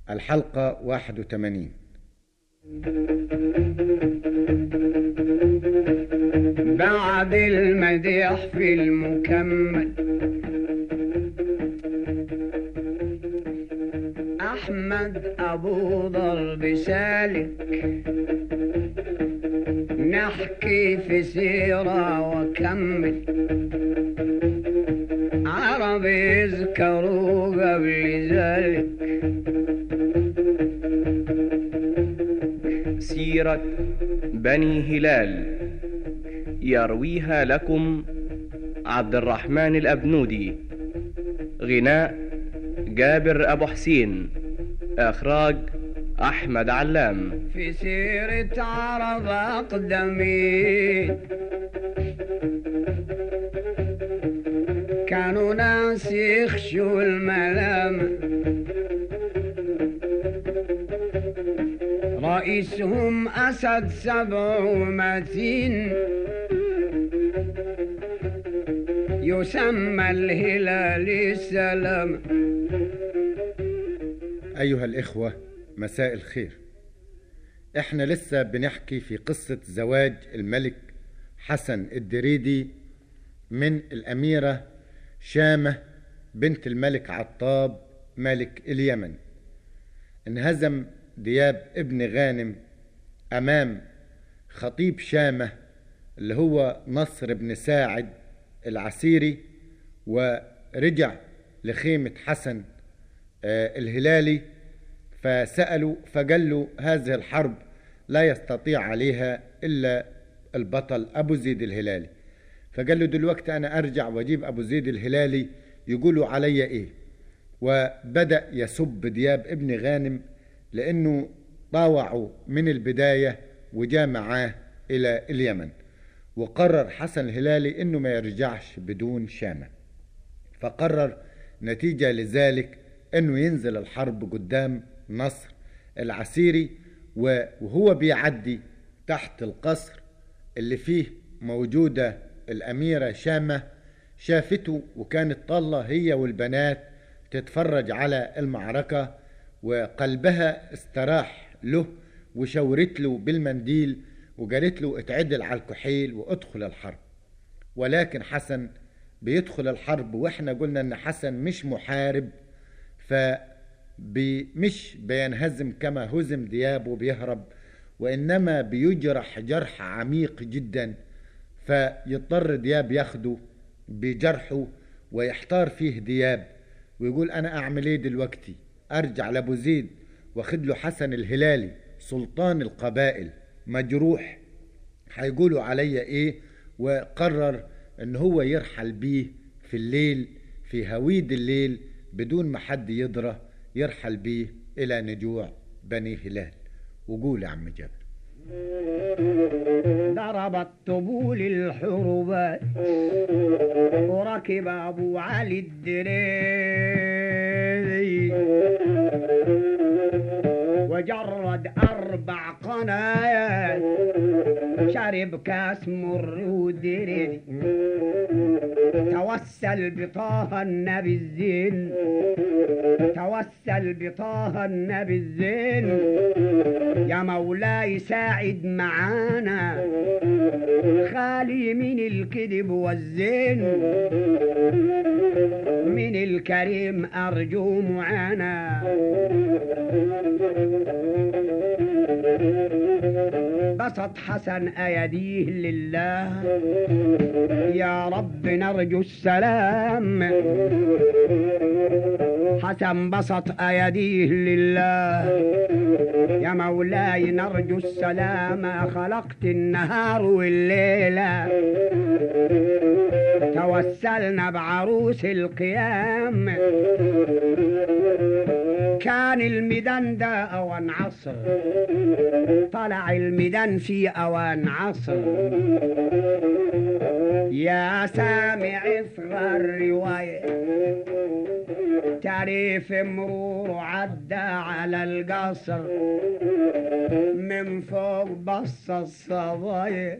الحلقة 81 بعد المديح في المكمل أحمد أبو ضرب سالك نحكي في سيرة وكمل عرب يذكروا قبل ذلك سيرة بني هلال يرويها لكم عبد الرحمن الأبنودي غناء جابر أبو حسين إخراج أحمد علام في سيرة عرب أقدمين كانوا ناس يخشوا الملام رئيسهم أسد سبع ومتين يسمى الهلال السلام أيها الإخوة مساء الخير إحنا لسه بنحكي في قصة زواج الملك حسن الدريدي من الأميرة شامة بنت الملك عطاب ملك اليمن انهزم دياب ابن غانم أمام خطيب شامة اللي هو نصر بن ساعد العسيري ورجع لخيمة حسن آه، الهلالي فسألوا فقال له هذه الحرب لا يستطيع عليها إلا البطل أبو زيد الهلالي فقال له دلوقتي أنا أرجع وأجيب أبو زيد الهلالي يقولوا علي إيه وبدأ يسب دياب ابن غانم لأنه طاوعوا من البداية وجاء معاه إلى اليمن وقرر حسن الهلالي أنه ما يرجعش بدون شامة فقرر نتيجة لذلك أنه ينزل الحرب قدام نصر العسيري وهو بيعدي تحت القصر اللي فيه موجودة الأميرة شامة شافته وكانت طالة هي والبنات تتفرج على المعركة وقلبها استراح له وشورت له بالمنديل وقالت له اتعدل على الكحيل وادخل الحرب ولكن حسن بيدخل الحرب واحنا قلنا ان حسن مش محارب فمش بينهزم كما هزم دياب وبيهرب وانما بيجرح جرح عميق جدا فيضطر دياب ياخده بجرحه ويحتار فيه دياب ويقول انا اعمل ايه دلوقتي ارجع لابو زيد واخد له حسن الهلالي سلطان القبائل مجروح هيقولوا عليا ايه وقرر ان هو يرحل بيه في الليل في هويد الليل بدون ما حد يدرى يرحل بيه الى نجوع بني هلال وقول يا عم جابر ضربت طبول الحروبات وركب ابو علي الدريدي وجرد اربع قنايات شرب كاس مر ودري توسل بطه النبي الزين توسل بطه النبي الزين يا مولاي ساعد معانا خالي من الكذب والزين من الكريم أرجو معانا بسط حسن أيديه لله يا رب نرجو السلام حسن بسط أيديه لله يا مولاي نرجو السلام خلقت النهار والليلة توسلنا بعروس القيام كان الميدان ده أوان عصر طلع الميدان في أوان عصر يا سامع اصغر رواية تعريف مرور عدى على القصر من فوق بص الصبايا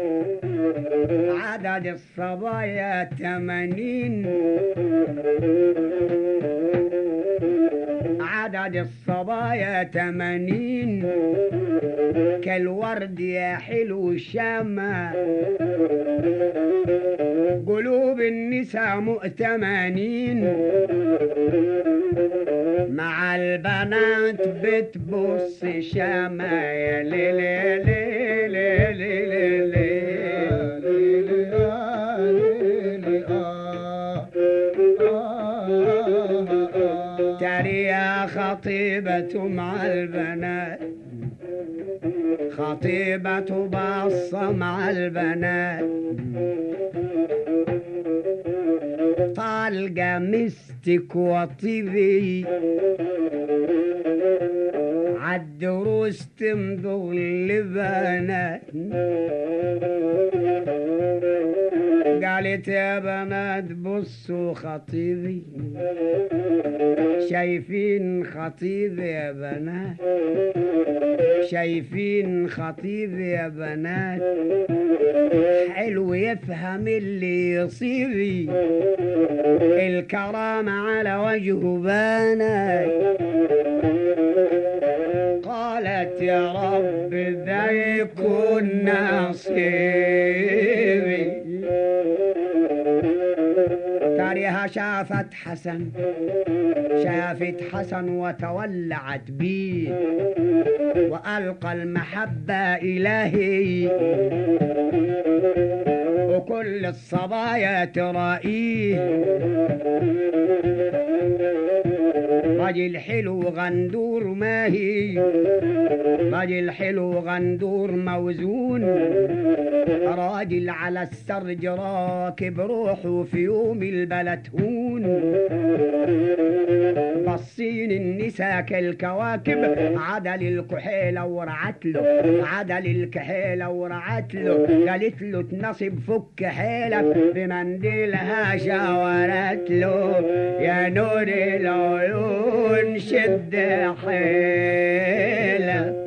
عدد الصبايا تمانين عدد الصبايا تمانين كالورد يا حلو الشمع قلوب النساء مؤتمنين مع البنات بتبص شمع يا ليلي ليلي ليلي ترى يا خطيبة مع البنات خطيبة باصة مع البنات طالقة مستك وطيبي عالدروس تمضغ البنات قالت يا بنات بصوا خطيبي شايفين خطيبي يا بنات شايفين خطيبي يا بنات حلو يفهم اللي يصيبي الكرامة على وجهه بانت قالت يا رب ذا يكون نصيبي تاريها شافت حسن شافت حسن وتولعت بيه وألقى المحبة إلهي وكل الصبايا ترائيه راجل حلو غندور ماهي راجل حلو غندور موزون راجل على السرج راكب روحه في يوم البلد هون بصين النساء كالكواكب عدل الكحيلة ورعت له عدل الكحيلة ورعت له قالت له تنصب فك حيلك بمنديلها شاورت له يا نور العيون شد حيلك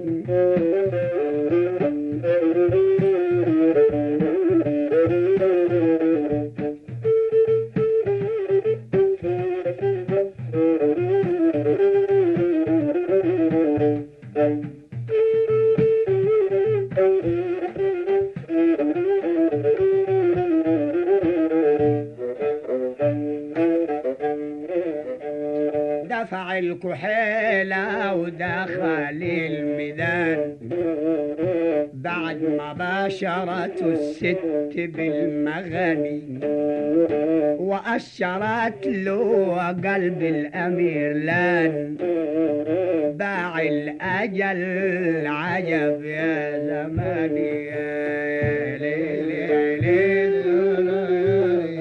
دفع الكحيلة ودخل الميدان بعد ما باشرت الست بالمغني وأشرت له قلب الأمير لان باع الأجل عجب يا زماني يا ليل يا ليل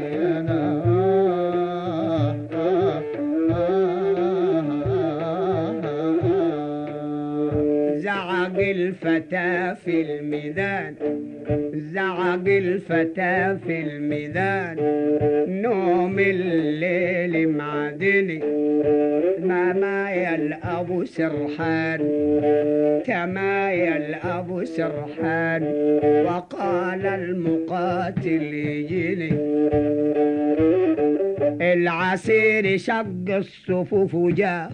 زعق الفتى في الميدان زعق الفتى في الميدان نوم الليل معدني تمايل أبو سرحان تمايل أبو سرحان وقال المقاتل يجيني العسير شق الصفوف وجاء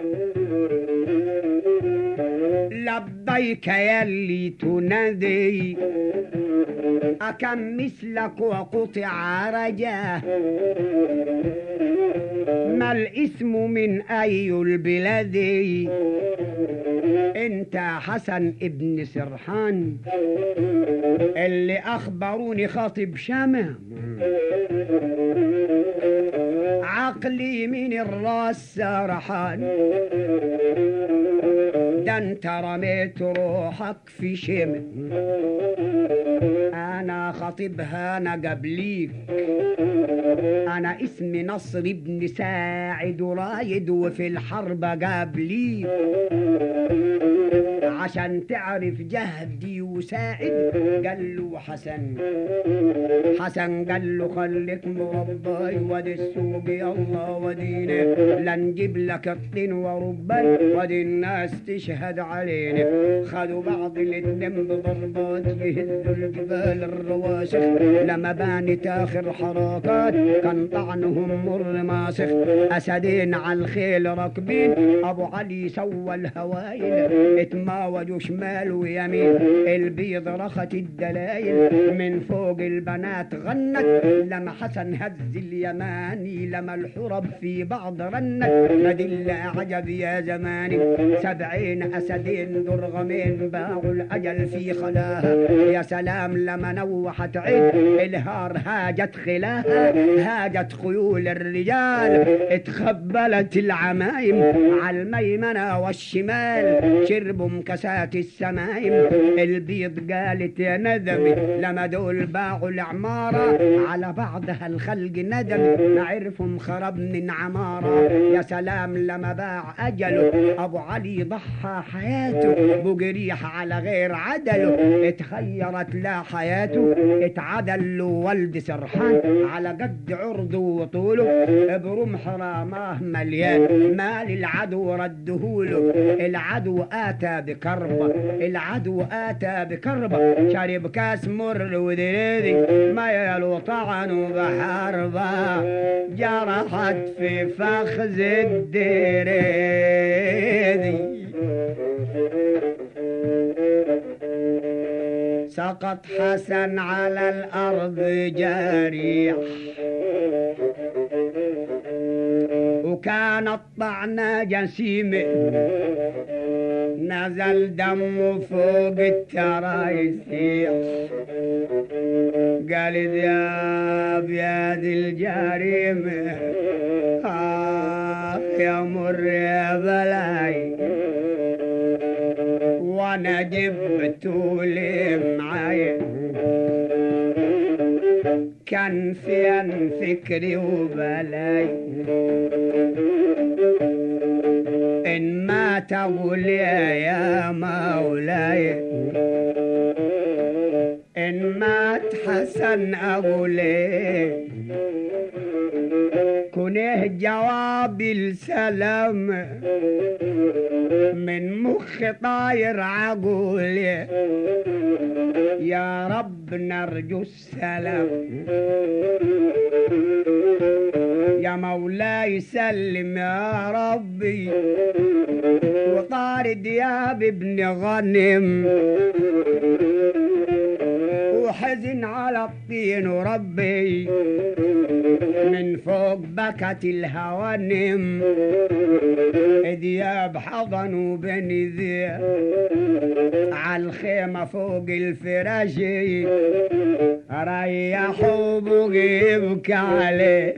لبيك يلي تنادي أكم مثلك وقطع رجاه ما الاسم من أي البلاد انت حسن ابن سرحان اللي اخبروني خاطب شمع عقلي من الراس سرحان ده انت رميت روحك في شمع انا خطيبها انا قبليك انا اسمي نصر ابن ساعد ورايد وفي الحرب قبليك عشان تعرف جهدي وساعد قال له حسن حسن قال له خليك مربي ودي السوق يلا ودينا لا نجيب لك الطين وربي ودي الناس تشهد علينا خدوا بعض الاتنين بضربات يهزوا الجبال الرواسخ لما بانت اخر حركات كان طعنهم مر ماسخ اسدين على الخيل راكبين ابو علي سوى الهوايل اتماوجوا شمال ويمين البيض رخت الدلايل من فوق البنات غنت لما حسن هز اليماني لما الحرب في بعض رنت مدل عجب يا زماني سبعين اسدين درغمين باعوا الاجل في خلاها يا سلام لما نوحت عين الهار هاجت خلاها هاجت خيول الرجال اتخبلت العمايم على الميمنة والشمال شربوا مكسات السمايم البيض قالت يا ندم لما دول باعوا العمارة على بعضها الخلق ندم نعرفهم خرب من عمارة يا سلام لما باع أجله أبو علي ضحى حياته بجريح على غير عدله اتخيرت لا حياته اتعدل له ولد سرحان على قد عرضه وطوله برمح راماه مليان مال العدو ردهوله العدو آتى بكربة العدو آتى بكربة شرب كاس مر ودريدي ما يلو طعن بحربة جرحت في فخذ الدريدي سقط حسن على الأرض جريح وكان الطعنة جسيمة نزل دمه فوق الترايسيح قال ذهب يا ذي الجريمة آه يا مر يا بلاي وانا جبته لي معايا كان فين فكري وبلاي إن ما تقول يا مولاي إن مات حسن أقول كنه جوابي السلام من مخ طاير عقولي يا رب نرجو السلام يا مولاي سلم يا ربي وطار دياب ابن غنم وحزن على الطين وربي من فوق بكت الهوانم دياب حضنوا بني ذياب على الخيمة فوق الفراش ريحوا بقي يبكي عليه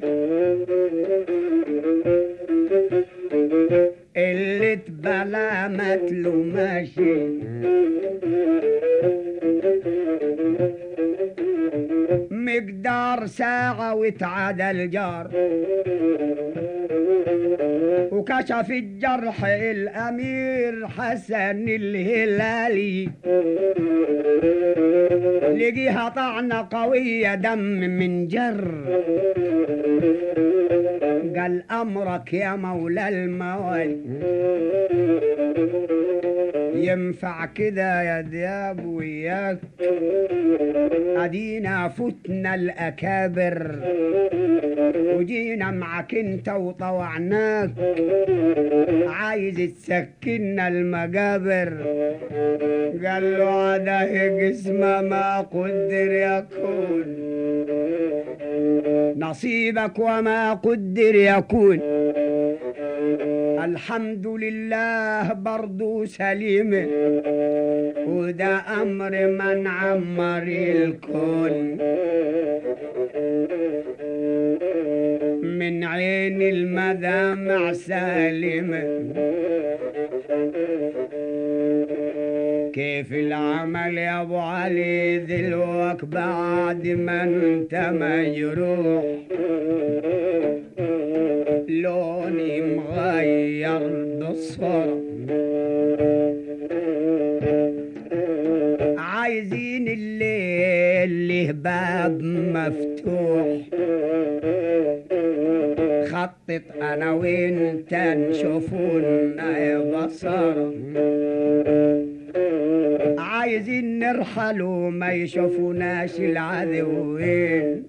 اللي اتبلمت له ماشي مقدار ساعة وتعادى الجار وكشف الجرح الأمير حسن الهلالي لقيها طعنة قوية دم من جر قال أمرك يا مولى الموالي ينفع كده يا دياب وياك ادينا فتنا الاكابر وجينا معك انت وطوعناك عايز تسكننا المقابر قال له عده قسم ما قدر يكون نصيبك وما قدر يكون الحمد لله برضو سليم وده أمر من عمر الكون من عين المدامع سالمة كيف العمل يا ابو علي ذلوك بعد ما انت مجروح لوني مغير بالصورة عليه باب مفتوح خطط انا وانت نشوفونا يا بصر عايزين نرحل وما يشوفوناش العدوين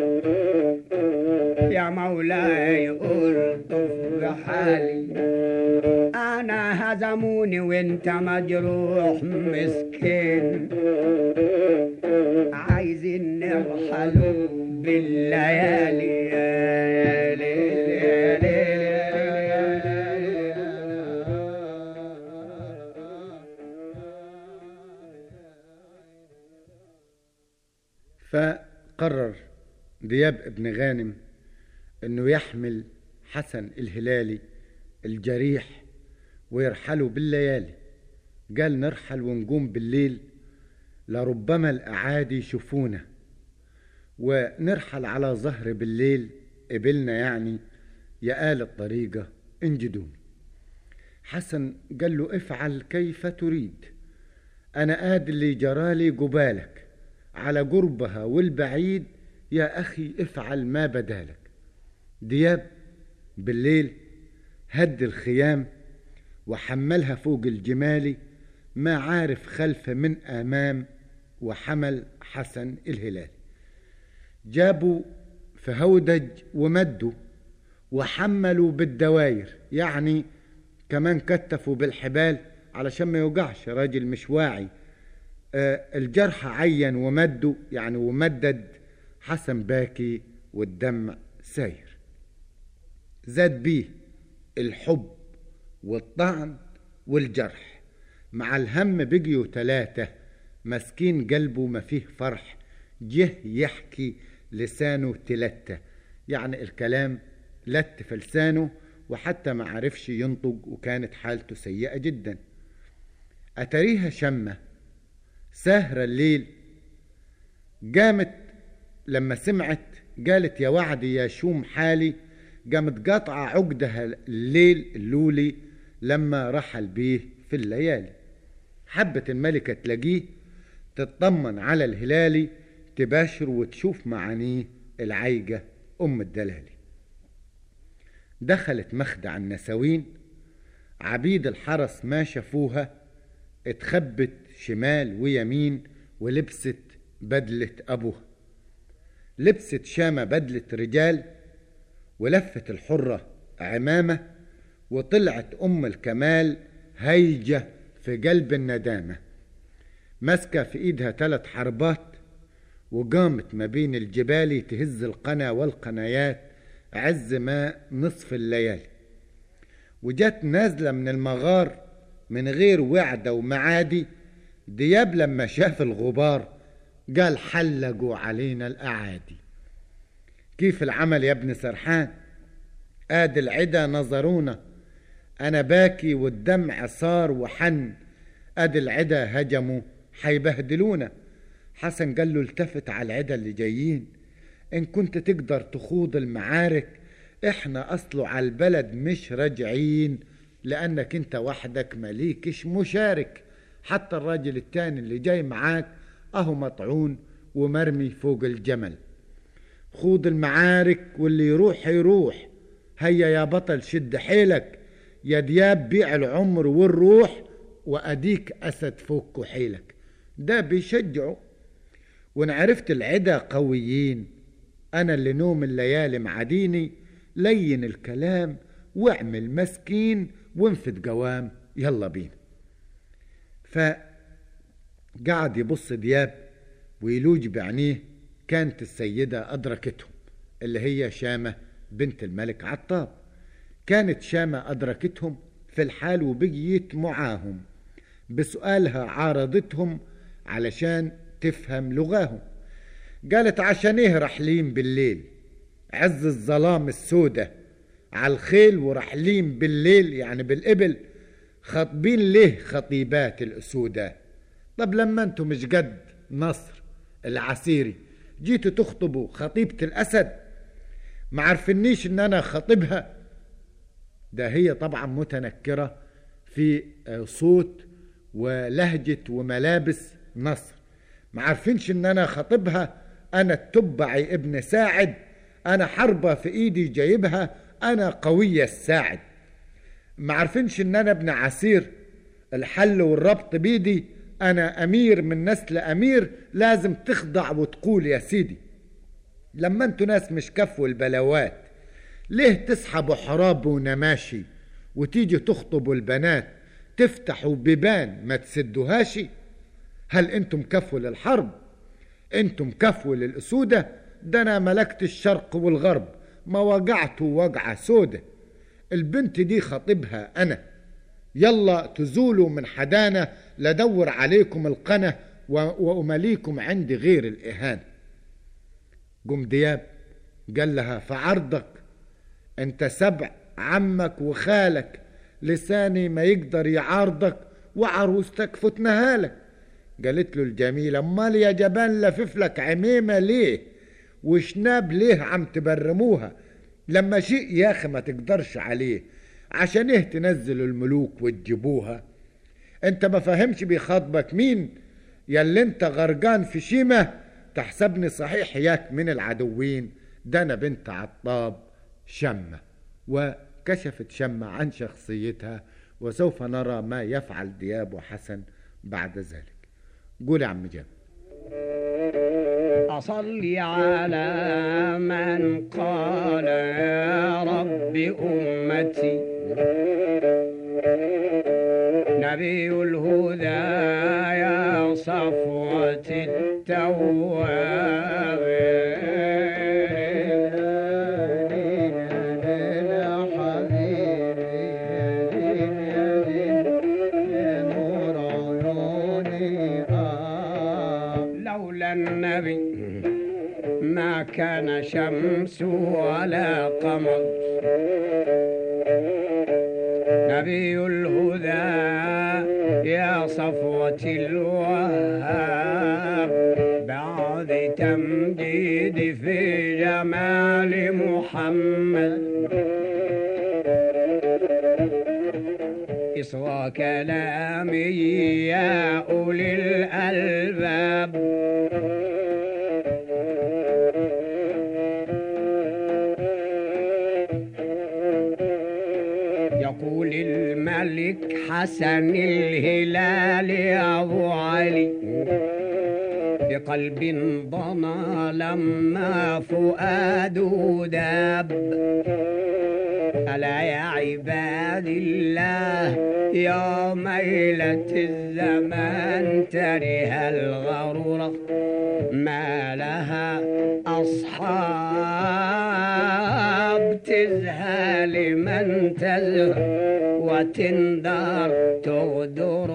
يا مولاي الطف بحالي انا هزموني وانت مجروح مسكين عايزين نرحل بالليالي يا ليل يا ليل يا فقرر دياب ابن غانم انه يحمل حسن الهلالي الجريح ويرحلوا بالليالي قال نرحل ونقوم بالليل لربما الاعادي يشوفونا ونرحل على ظهر بالليل قبلنا يعني يا آل الطريقة انجدون حسن قال له افعل كيف تريد أنا آد اللي جرالي قبالك على قربها والبعيد يا أخي افعل ما بدالك دياب بالليل هد الخيام وحملها فوق الجمال ما عارف خلف من أمام وحمل حسن الهلالي جابوا في هودج ومدوا وحملوا بالدواير يعني كمان كتفوا بالحبال علشان ما يوجعش راجل مش واعي آه الجرح عين ومدوا يعني ومدد حسن باكي والدمع ساير زاد بيه الحب والطعن والجرح مع الهم بقيوا ثلاثة مسكين قلبه ما فيه فرح جه يحكي لسانه تلتة يعني الكلام لت في لسانه وحتى ما عرفش ينطق وكانت حالته سيئة جدا أتريها شمة سهرة الليل قامت لما سمعت قالت يا وعدي يا شوم حالي قامت قاطعة عقدها الليل اللولي لما رحل بيه في الليالي حبت الملكة تلاقيه تطمن على الهلالي تباشر وتشوف معانيه العيجة أم الدلالي دخلت مخدع النساوين عبيد الحرس ما شافوها اتخبت شمال ويمين ولبست بدلة أبوها لبست شامة بدلة رجال ولفت الحرة عمامة وطلعت أم الكمال هيجة في قلب الندامة ماسكة في إيدها ثلاث حربات وقامت ما بين الجبال تهز القنا والقنايات عز ما نصف الليالي وجت نازلة من المغار من غير وعدة ومعادي دياب لما شاف الغبار قال حلقوا علينا الأعادي كيف العمل يا ابن سرحان آد العدا نظرونا أنا باكي والدمع صار وحن آد العدا هجموا حيبهدلونا حسن قال له التفت على العدا اللي جايين إن كنت تقدر تخوض المعارك إحنا أصله على البلد مش راجعين لأنك أنت وحدك مليكش مشارك حتى الراجل التاني اللي جاي معاك أهو مطعون ومرمي فوق الجمل خوض المعارك واللي يروح يروح هيا يا بطل شد حيلك يا دياب بيع العمر والروح وأديك أسد فوق كحيلك ده بيشجعه وإن عرفت العدا قويين أنا اللي نوم الليالي معديني لين الكلام واعمل مسكين وانفد قوام يلا بينا فقعد يبص دياب ويلوج بعينيه كانت السيدة أدركتهم اللي هي شامة بنت الملك عطاب كانت شامة أدركتهم في الحال وبقيت معاهم بسؤالها عارضتهم علشان تفهم لغاهم قالت عشان ايه رحلين بالليل عز الظلام السودة على الخيل ورحلين بالليل يعني بالإبل خاطبين ليه خطيبات الأسودة طب لما انتم مش قد نصر العسيري جيتوا تخطبوا خطيبة الأسد ما عرفنيش ان انا خطيبها ده هي طبعا متنكرة في صوت ولهجة وملابس نصر ما عارفينش ان انا خطيبها أنا التبعي ابن ساعد أنا حربة في إيدي جايبها أنا قوية الساعد ما عارفينش إن أنا ابن عسير الحل والربط بيدي أنا أمير من نسل أمير لازم تخضع وتقول يا سيدي لما انتوا ناس مش كفوا البلاوات ليه تسحبوا حراب ونماشي وتيجي تخطبوا البنات تفتحوا بيبان ما تسدوهاش هل انتم كفوا للحرب انتم كفوا للأسودة ده انا ملكت الشرق والغرب ما وجعت وجعة سودة البنت دي خطيبها انا يلا تزولوا من حدانا لدور عليكم القنا وأمليكم عندي غير الإهانة قم دياب قال لها فعرضك انت سبع عمك وخالك لساني ما يقدر يعارضك وعروستك فتنها لك قالت له الجميلة امال يا جبان لفف لك عميمة ليه وشناب ليه عم تبرموها لما شيء يا اخي ما تقدرش عليه عشان ايه تنزلوا الملوك وتجيبوها انت ما فهمش بيخاطبك مين يا انت غرقان في شيمة تحسبني صحيح ياك من العدوين ده انا بنت عطاب شمة وكشفت شمة عن شخصيتها وسوف نرى ما يفعل دياب وحسن بعد ذلك قول يا عم جاب أصلي على من قال يا رب أمتي نبي الهدى يا صفوة التواب لولا النبي ما كان شمس ولا قمر نبي الهدى يا صفوة الوهاب بعد تمجيد في جمال محمد إصغى كلامي يا أولي الألباب يقول الملك حسن الهلال يا أبو علي بقلب ضنا لما فؤاده داب ألا يا عباد الله يا ميلة الزمان تره الغرورة ما لها أصحاب تزهى لمن تزهى وتندار تغدر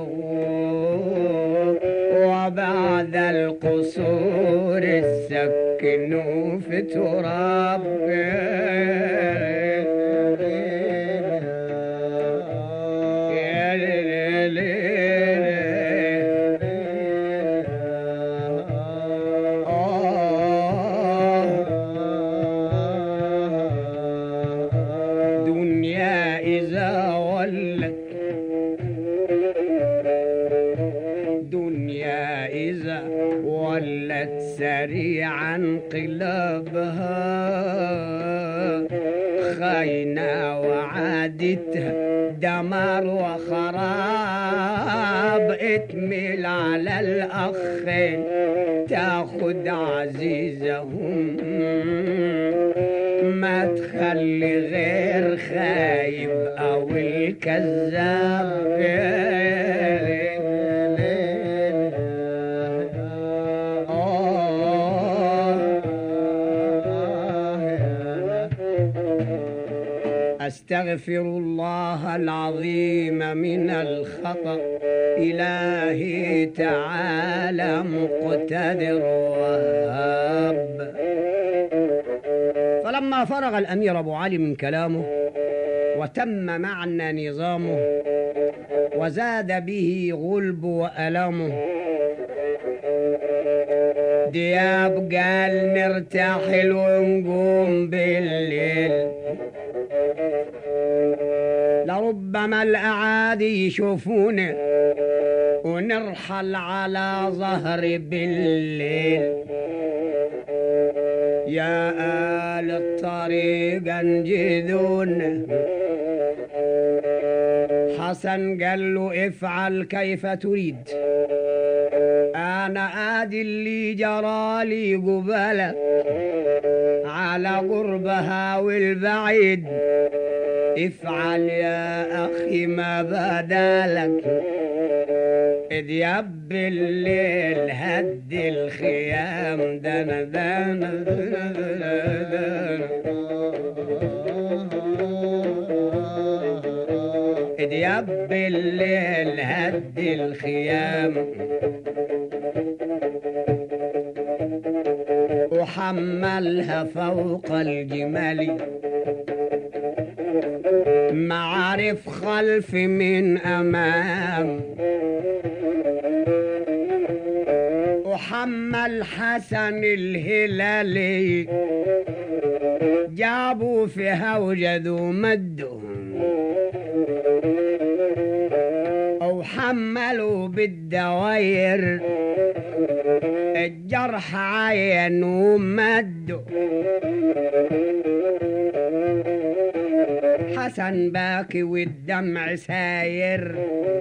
وبعد القصور السكن في تراب دنيا إذا ولت دنيا إذا ولت سريعا قلبها خاينة وعادتها دمار وخراب اتمل على الأخين تاخد عزيزهم ما تخلي غير خايب أو الكذاب أستغفر الله العظيم من الخطأ إلهي تعالى مقتدر وهاب فلما فرغ الأمير أبو علي من كلامه وتم معنى نظامه وزاد به غلب وألامه دياب قال نرتاح ونقوم بالليل لربما الأعادي يشوفونا ونرحل على ظهر بالليل يا آل الطريق انجذون حسن قال له افعل كيف تريد انا ادي اللي جرالي قبلك على قربها والبعيد افعل يا اخي ما بدالك اذ يب الليل هد الخيام دنا دنا دنا دنا دنا إذ يب الليل هد الخيام وحملها فوق الجمال معارف خلف من أمام وحمل حسن الهلالي جابوا فيها وجدوا مدهم أو حملوا بالدواير الجرح عين ومدوا حسن باكي والدمع ساير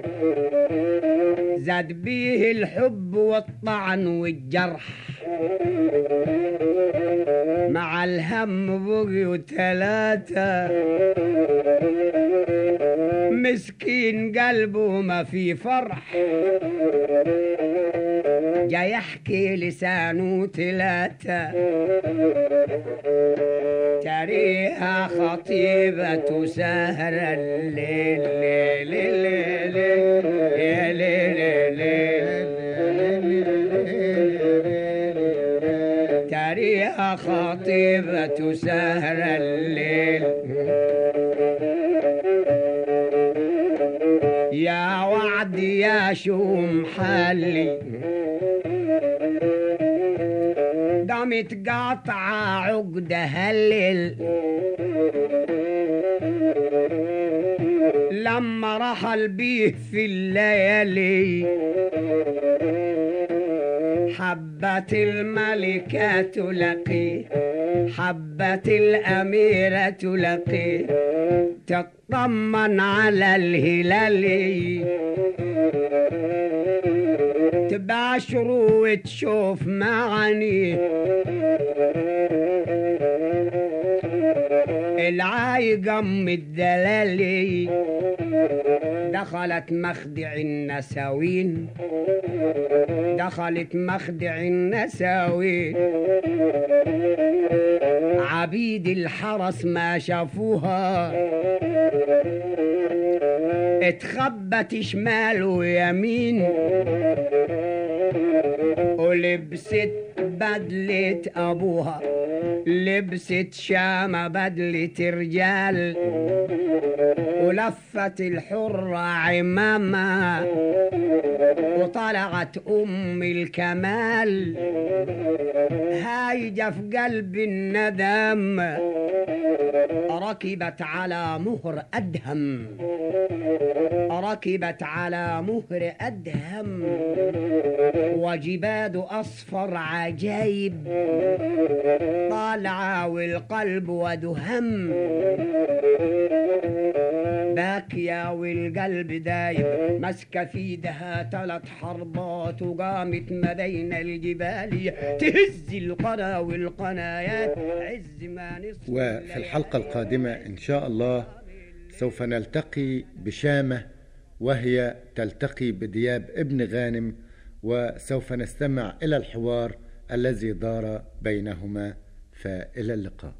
زاد بيه الحب والطعن والجرح مع الهم بقيوا ثلاثة مسكين قلبه ما في فرح جاي يحكي لسانه ثلاثة تريها خطيبة سهر الليل ليل ليل ليل ليل ليل تريها خطيبة سهر الليل يا وعد يا شوم حالي قامت قاطعة عقدها الليل لما رحل بيه في الليالي حبت الملكة تلقي حبت الأميرة تلقي تطمن على الهلالي تباشر وتشوف معني العايقم الدلالي دخلت مخدع النساوين دخلت مخدع النساوين عبيد الحرس ما شافوها اتخبت شمال ويمين ولبست بدلة أبوها لبست شامة بدلة رجال ولفت الحرة عمامة وطلعت أم الكمال هايجة في قلب الندم ركبت على مهر أدهم ركبت على مهر أدهم وجباد أصفر عجيب طالعة والقلب ودهم باكية والقلب دايب مسكة في ايدها ثلاث حربات وقامت ما بين الجبال تهز القنا والقنايات عز ما نصف وفي الحلقة القادمة إن شاء الله سوف نلتقي بشامة وهي تلتقي بدياب ابن غانم وسوف نستمع إلى الحوار الذي دار بينهما فإلى اللقاء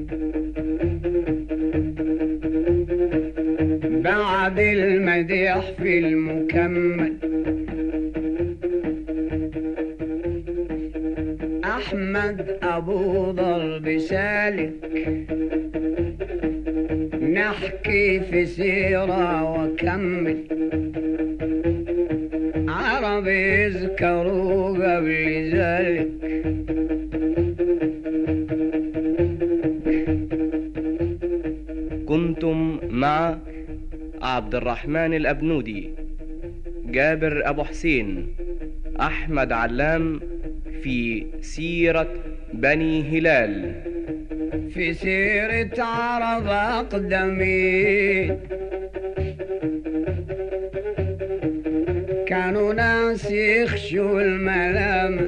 بعد المديح في المكمل أحمد أبو ضرب سالك نحكي في سيرة وكمل عرب يذكروا قبل ذلك كنتم مع عبد الرحمن الأبنودي جابر أبو حسين أحمد علام في سيرة بني هلال في سيرة عرب أقدمين كانوا ناس يخشوا الملامة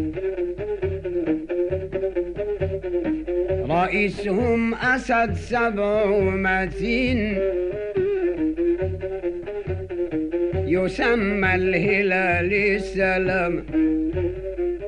رئيسهم أسد سبع ومتين يسمى الهلال السلام